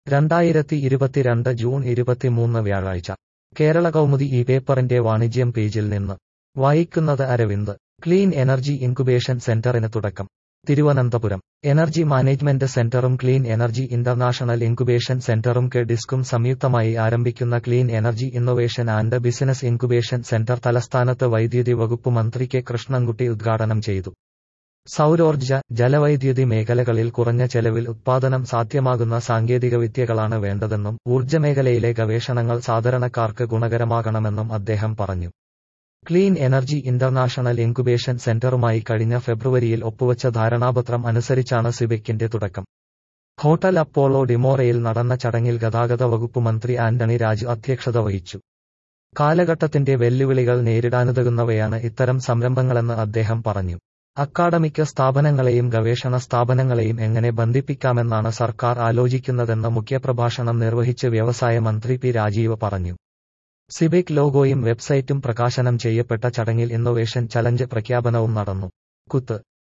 രണ്ടായിരത്തി ഇരുപത്തിരണ്ട് ജൂൺ ഇരുപത്തിമൂന്ന് വ്യാഴാഴ്ച കേരള കൗമുദി ഈ പേപ്പറിന്റെ വാണിജ്യം പേജിൽ നിന്ന് വായിക്കുന്നത് അരവിന്ദ് ക്ലീൻ എനർജി ഇൻക്യുബേഷൻ സെന്ററിന് തുടക്കം തിരുവനന്തപുരം എനർജി മാനേജ്മെന്റ് സെന്ററും ക്ലീൻ എനർജി ഇന്റർനാഷണൽ ഇൻക്യുബേഷൻ സെന്ററും കെ ഡിസ്കും സംയുക്തമായി ആരംഭിക്കുന്ന clean energy innovation and business incubation centre തലസ്ഥാനത്ത് വൈദ്യുതി വകുപ്പ് മന്ത്രി കെ കൃഷ്ണൻകുട്ടി ഉദ്ഘാടനം ചെയ്തു സൗരോർജ്ജ ജലവൈദ്യുതി മേഖലകളിൽ കുറഞ്ഞ ചെലവിൽ ഉത്പാദനം സാധ്യമാകുന്ന സാങ്കേതികവിദ്യകളാണ് വേണ്ടതെന്നും ഊർജ്ജമേഖലയിലെ ഗവേഷണങ്ങൾ സാധാരണക്കാർക്ക് ഗുണകരമാകണമെന്നും അദ്ദേഹം പറഞ്ഞു ക്ലീൻ എനർജി ഇന്റർനാഷണൽ ഇൻക്യുബേഷൻ സെന്ററുമായി കഴിഞ്ഞ ഫെബ്രുവരിയിൽ ഒപ്പുവച്ച ധാരണാപത്രം അനുസരിച്ചാണ് സിബെക്കിന്റെ തുടക്കം ഹോട്ടൽ അപ്പോളോ ഡിമോറയിൽ നടന്ന ചടങ്ങിൽ ഗതാഗത വകുപ്പ് മന്ത്രി ആന്റണി രാജു അധ്യക്ഷത വഹിച്ചു കാലഘട്ടത്തിന്റെ വെല്ലുവിളികൾ നേരിടാനുതകുന്നവയാണ് ഇത്തരം സംരംഭങ്ങളെന്ന് അദ്ദേഹം പറഞ്ഞു അക്കാഡമിക് സ്ഥാപനങ്ങളെയും ഗവേഷണ സ്ഥാപനങ്ങളെയും എങ്ങനെ ബന്ധിപ്പിക്കാമെന്നാണ് സർക്കാർ ആലോചിക്കുന്നതെന്ന് മുഖ്യപ്രഭാഷണം നിർവഹിച്ച് വ്യവസായ മന്ത്രി പി രാജീവ് പറഞ്ഞു സിബിക് ലോഗോയും വെബ്സൈറ്റും പ്രകാശനം ചെയ്യപ്പെട്ട ചടങ്ങിൽ ഇന്നൊവേഷൻ ചലഞ്ച് പ്രഖ്യാപനവും നടന്നു കുത്ത്